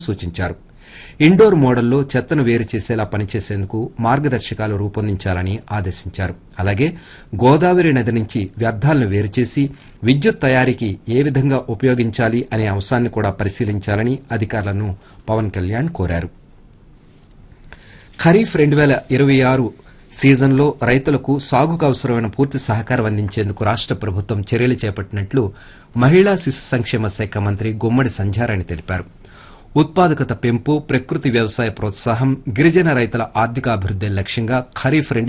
సూచించారు ఇండోర్ మోడల్లో చెత్తను వేరు చేసేలా పనిచేసేందుకు మార్గదర్శకాలు రూపొందించాలని ఆదేశించారు అలాగే గోదావరి నది నుంచి వ్యర్థాలను వేరు చేసి విద్యుత్ తయారీకి ఏ విధంగా ఉపయోగించాలి అనే అంశాన్ని కూడా పరిశీలించాలని అధికారులను పవన్ కళ్యాణ్ కోరారు ఖరీఫ్ రెండు వేల ఇరవై ఆరు సీజన్లో రైతులకు సాగుకు అవసరమైన పూర్తి సహకారం అందించేందుకు రాష్ట ప్రభుత్వం చర్యలు చేపట్టినట్లు మహిళా శిశు సంక్షేమ శాఖ మంత్రి గుమ్మడి సంధ్యారాణి తెలిపారు ఉత్పాదకత పెంపు ప్రకృతి వ్యవసాయ ప్రోత్సాహం గిరిజన రైతుల ఆర్థికాభివృద్ది లక్ష్యంగా ఖరీఫ్ రెండు